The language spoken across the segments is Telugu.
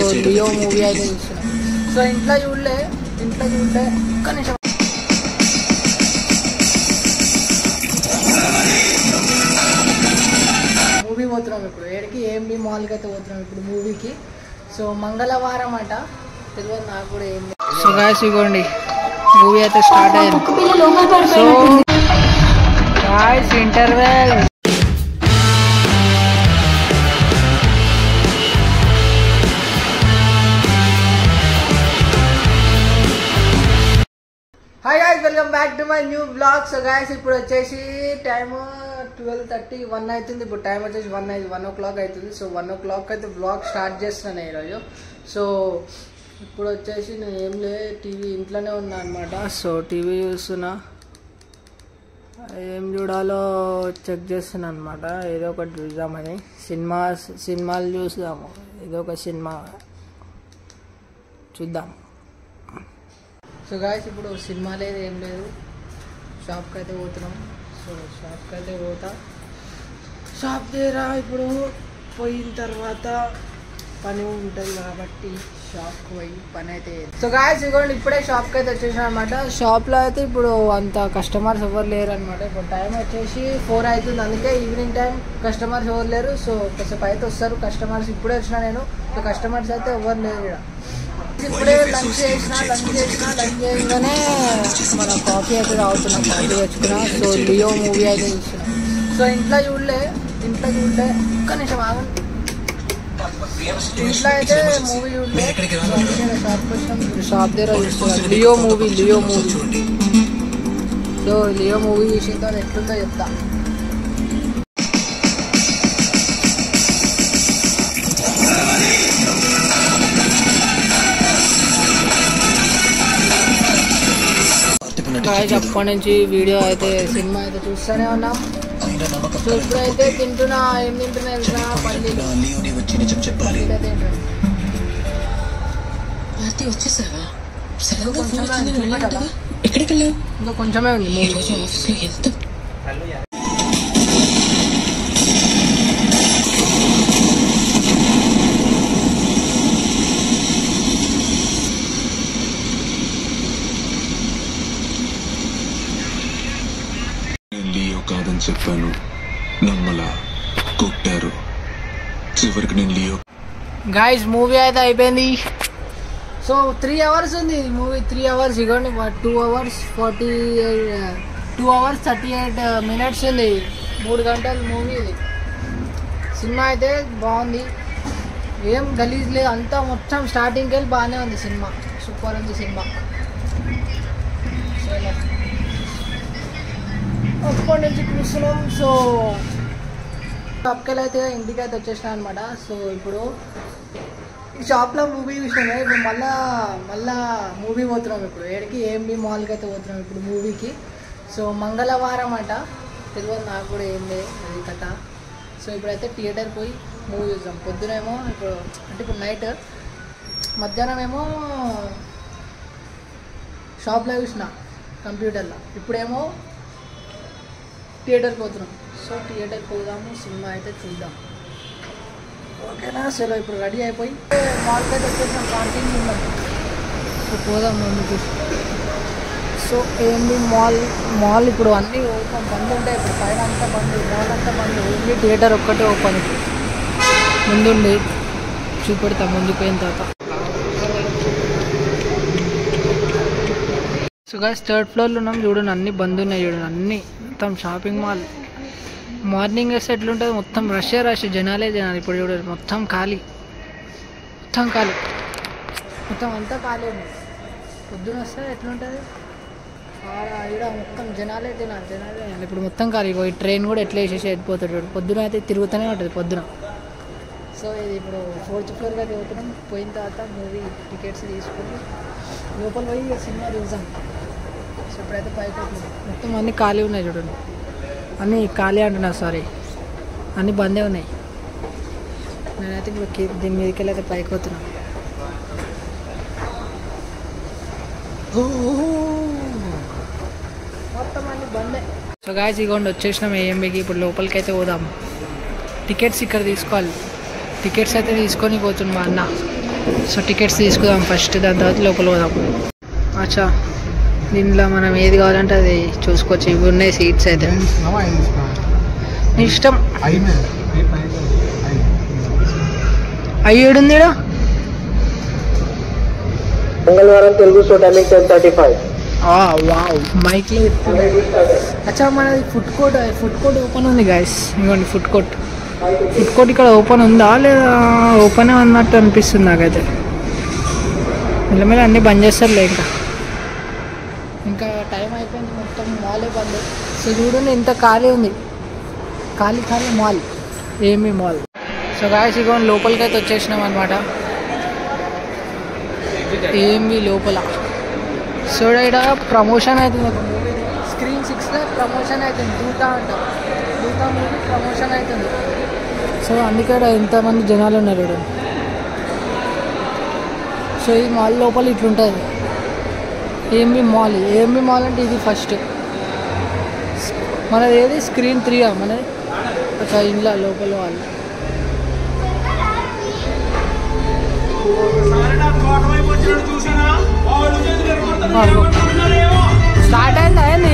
లియో మూవీ అయితే చూస్తున్నాం సో ఇంట్లో చూడలే ఇంట్లో చూడలే ఒక్క నిమిషం మూవీ పోతున్నాం ఇప్పుడు ఏడికి ఏఎండి మాల్కి అయితే పోతున్నాం ఇప్పుడు మూవీకి సో మంగళవారం అట తెలియదు నాకు కూడా ఏం సో గాయస్ ఇగోండి మూవీ అయితే స్టార్ట్ అయింది so guys interval hi guys welcome back to my new blog so guys ఇప్పుడు వచ్చేసి టైమ్ ట్వెల్వ్ థర్టీ వన్ అవుతుంది ఇప్పుడు టైం వచ్చేసి వన్ అయింది వన్ ఓ క్లాక్ అవుతుంది సో వన్ ఓ క్లాక్ అయితే బ్లాగ్ స్టార్ట్ చేస్తున్నాను ఈరోజు సో ఇప్పుడు వచ్చేసి నేను ఏం లే టీవీ ఇంట్లోనే ఉన్నా అనమాట సో టీవీ చూస్తున్నా ఏం చూడాలో చెక్ చేస్తున్నా అనమాట ఏదో ఒకటి చూద్దామని సినిమా సినిమాలు చూద్దాము ఏదో ఒక సినిమా చూద్దాం సో గాయస్ ఇప్పుడు సినిమా లేదు ఏం లేదు షాప్కి అయితే పోతున్నాం సో షాప్కి అయితే పోతా షాప్ దగ్గర ఇప్పుడు పోయిన తర్వాత పని ఉంటుంది కాబట్టి షాప్కి పోయి పని అయితే సో గాయస్ ఇదిగోండి ఇప్పుడే షాప్కి అయితే వచ్చేసాం అనమాట షాప్లో అయితే ఇప్పుడు అంత కస్టమర్స్ ఎవరు లేరు అనమాట ఇప్పుడు టైం వచ్చేసి ఫోర్ అవుతుంది అందుకే ఈవినింగ్ టైం కస్టమర్స్ ఎవరు లేరు సో కాసేపు అయితే వస్తారు కస్టమర్స్ ఇప్పుడే వచ్చిన నేను సో కస్టమర్స్ అయితే ఎవరు లేరు ఇక్కడ ఇప్పుడే లంచ్ చేసిన లంచ్ చేసిన లంచ్ చేయగానే మన కాఫీ అయితే తాగుతున్నాం కాఫీ తెచ్చుకున్నా సో లియో మూవీ అయితే చూస్తున్నాం సో ఇంట్లో చూడలే ఇంట్లో చూడలే ఒక్క నిమిషం ఆగండి ఇంట్లో అయితే మూవీ చూడలే షాప్కి వచ్చినాం షాప్ దగ్గర చూస్తున్నాం Leo movie Leo movie so Leo movie చూసిన తర్వాత ఎట్లుందో చెప్తా గాయస్ అప్పటి నుంచి వీడియో అయితే సినిమా అయితే చూస్తూనే ఉన్నాం సో ఇప్పుడైతే తింటున్నా ఏం తింటున్నా తెలుసా పల్లీలు పల్లీలు అయితే తింటున్నా. భారతి వచ్చేసావా సడన్ గా కొంచెం ఫోన్ వచ్చిందని ఉంది, వెళ్ళాడు కదా ఎక్కడికి వెళ్ళావు ఇంకా కొంచెమే ఉంది ఈ మూవీ రోజు ఆఫీస్ లో ఎంత నేను లియో కాదని చెప్పాను నమ్మలా కొట్టారు చివరికి నేను లియో గాయస్ మూవీ అయితే అయిపోయింది సో త్రీ అవర్స్ ఉంది మూవీ త్రీ అవర్స్ ఇవ్వండి two hours forty two hours thirty eight minutes ఉంది మూడు గంటల మూవీ ఇది సినిమా అయితే బాగుంది ఏం గలీజ్ లేదు అంతా మొత్తం స్టార్టింగ్కి వెళ్ళి బాగానే ఉంది సినిమా సూపర్ ఉంది సినిమా సో ఇలా. అప్పటి నుంచి చూస్తున్నాం సో షాప్కి అయితే ఇంటికి అయితే వచ్చేసిన అనమాట సో ఇప్పుడు ఈ షాప్లో మూవీ చూసినాం కదా, ఇప్పుడు మళ్ళా మళ్ళా మూవీ పోతున్నాం ఇప్పుడు ఏడికి ఏఎండి మాల్కి అయితే పోతున్నాం ఇప్పుడు మూవీకి సో మంగళవారం అట తెలియదు నాకు కూడా ఏం లేదు అది కథ సో ఇప్పుడైతే థియేటర్ పోయి మూవీ చూద్దాం పొద్దునేమో ఇప్పుడు అంటే ఇప్పుడు నైట్ మధ్యాహ్నం ఏమో షాప్లో చూసిన కంప్యూటర్లో ఇప్పుడేమో థియేటర్కి పోతున్నాం సో థియేటర్కి పోదాము సినిమా అయితే చూద్దాం ఓకేనా సరే ఇప్పుడు రెడీ అయిపోయి మాల్కి అయితే వచ్చేసాం కాంటీన్ ఉన్నాం సో పోదాం ముందుకు సో ఏంటి మాల్ మాల్ ఇప్పుడు అన్నీ ఓపెన్ బంద్ ఉంటాయి ఇప్పుడు పైన అంతా బంద్ మాల్ అంతా బంద్ ఓన్లీ థియేటర్ ఒక్కటే ఓపెన్ ఇప్పుడు ముందుండి చూపెడతా ముందుకు పోయిన తర్వాత సో గాయస్ థర్డ్ ఫ్లోర్లో ఉన్నాం చూడండి అన్ని బంద్ ఉన్నాయి చూడండి అన్ని మొత్తం షాపింగ్ మాల్ మార్నింగ్ వేస్తే ఎట్లుంటుంది మొత్తం రషే రష్ జనాలే జనాలు ఇప్పుడు చూడండి మొత్తం ఖాళీ మొత్తం ఖాళీ మొత్తం అంతా ఖాళీ ఉంది పొద్దున వస్తే ఎట్లుంటుంది ఆడ ఈడ మొత్తం జనాలే జనాలు జనాలే జనాలు ఇప్పుడు మొత్తం ఖాళీ ఇగో ఈ ట్రైన్ కూడా ఎట్లా వేసేసి వెళ్ళిపోతాడు చూడు పొద్దున అయితే తిరుగుతూనే ఉంటుంది పొద్దున సో ఇది ఇప్పుడు ఫోర్త్ ఫ్లోర్గా తిరుగుతున్నాం పోయిన తర్వాత మూవీ టికెట్స్ తీసుకొని లోపల పోయి ఇక సినిమా చూసాం సో ఇప్పుడైతే పైకి వస్తున్నాం. మొత్తం అన్నీ ఖాళీ ఉన్నాయి చూడండి అన్నీ ఖాళీ అంటున్నా సారీ అన్నీ బందే ఉన్నాయి నేనైతే ఇప్పుడు కి- దీని మీదకి వెళ్ళి అయితే పైకి పోతున్నా మొత్తం అన్ని బందే సో గాయస్ ఇగోండి వచ్చేసినాం ఏఎంబికి ఇప్పుడు లోపలికి అయితే పోదాం టికెట్స్ ఇక్కడ తీసుకోవాలి టికెట్స్ అయితే తీసుకొని పోతుంది మా అన్న సో టికెట్స్ తీసుకుందాం ఫస్ట్ దాని తర్వాత లోపల పోదాం అచ్చా దీనిలో మనం ఏది కావాలంటే అది చూసుకోవచ్చు ఇవి ఉన్నాయి సీట్స్ అయితే నీ ఇష్టం అయ్యి ఏడుంది ఈడ? మంగళవారం Telugu show timing ten thirty five ఆ, వావ్ మైక్లో అచ్చా మనది food court food court open ఉంది గాయస్ ఇవ్వండి ఫుడ్ కోర్ట్ ఫుడ్ కోర్ట్ ఇక్కడ ఓపెన్ ఉందా లేదా ఓపెన్ అన్నట్టు అనిపిస్తుంది నాకైతే మెల్లమెల్ల అన్నీ బంద్ చేస్తారులే ఇంకా ఇంకా టైం అయిపోయింది మొత్తం మాలే బంద్ సో చూడండి ఇంత ఖాళీ ఉంది ఖాళీ ఖాళీ మాల్ ఏమి మాల్ సో గాయస్ ఇగో లోపలికి అయితే వచ్చేసినాం అనమాట ఏమి లోపల సో ఇక్కడ ప్రమోషన్ అవుతుంది ఒక మూవీ స్క్రీన్ సిక్స్లో ప్రమోషన్ అవుతుంది దూతా అంట దూతా మూవీ ప్రమోషన్ అవుతుంది సో అందుకే ఈడ ఎంతమంది జనాలు ఉన్నారు ఇక్కడ సో ఈ మాల్ లోపల ఇట్లుంటుంది ఏఎంబి మాల్ ఏఎంబి మాల్ అంటే ఇది ఫస్ట్ మనది ఏది స్క్రీన్ త్రీయా మనది అచ్చా ఇంట్లో లోపల వాళ్ళు స్టార్ట్ అయిందా ఏంది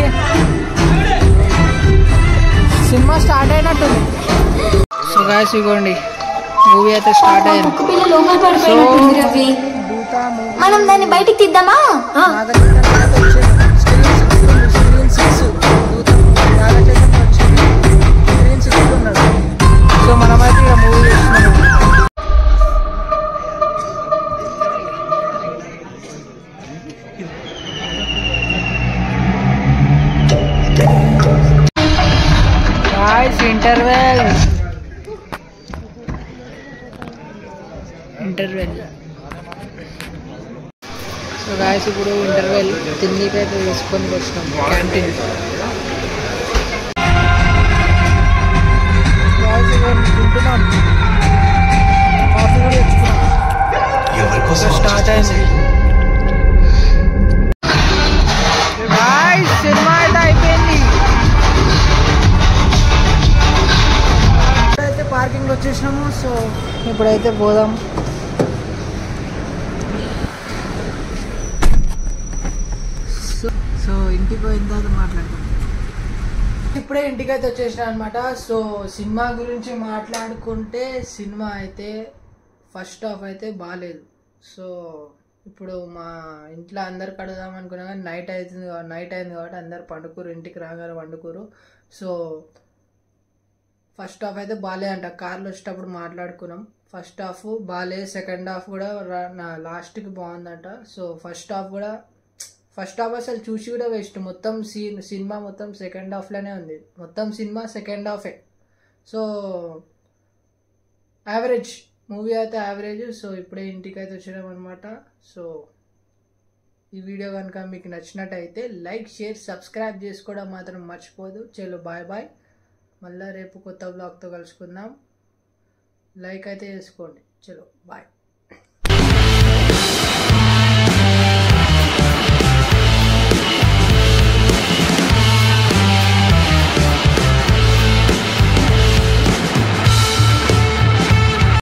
సినిమా స్టార్ట్ అయినట్టుంది సో గాయస్ ఇవ్వండి మూవీ అయితే స్టార్ట్ అయింది కుక్క పిల్ల లోపల పడిపోయినట్టుంది రవి దూతా మూవీ మనం దాన్ని బయటికి తీద్దామా ఆ, సో మనమైతే ఇక మూవీ చూస్తున్నాం guys interval interval so guys ఇప్పుడు ఇంటర్వెల్ తిండికైతే తీసుకొని వచ్చినాం క్యాంటీన్ తింటున్నాం కాఫీ కూడా తెచ్చుకున్నాం స్టార్ట్ అయింది గాయ్స్ సినిమా అయితే అయిపోయింది ఇప్పుడైతే పార్కింగ్ వచ్చేసినాము సో ఇప్పుడైతే పోదాం సో సో ఇంటికి పోయిన తర్వాత మాట్లాడతాం ఇప్పుడే ఇంటికి అయితే వచ్చేసిన అనమాట సో సినిమా గురించి మాట్లాడుకుంటే సినిమా అయితే ఫస్ట్ హాఫ్ అయితే బాగాలేదు సో ఇప్పుడు మా ఇంట్లో అందరు కడదాం అనుకున్నా కానీ నైట్ అవుతుంది నైట్ అయింది కాబట్టి అందరు పండుకోరు ఇంటికి రాగానే పండుకోరు సో ఫస్ట్ హాఫ్ అయితే బాలే అంట కార్లో వచ్చేటప్పుడు మాట్లాడుకున్నాం ఫస్ట్ హాఫ్ బాలే సెకండ్ హాఫ్ కూడా రా- నా లాస్ట్కి బాగుందంట సో ఫస్ట్ హాఫ్ కూడా ఫస్ట్ హాఫ్ అసలు చూసి కూడా వేస్ట్ మొత్తం సీన్ సినిమా మొత్తం సెకండ్ హాఫ్లోనే ఉంది మొత్తం సినిమా సెకండ్ హాఫే సో యావరేజ్ మూవీ అయితే యావరేజ్ సో ఇప్పుడే ఇంటికి అయితే వచ్చినాం అనమాట సో ఈ వీడియో కనుక మీకు నచ్చినట్టయితే లైక్ షేర్ సబ్స్క్రైబ్ చేసుకోవడం మాత్రం మర్చిపోదు చలో బాయ్ బాయ్ మళ్ళీ రేపు కొత్త బ్లాగ్తో కలుసుకుందాం లైక్ అయితే చేసుకోండి చలో బాయ్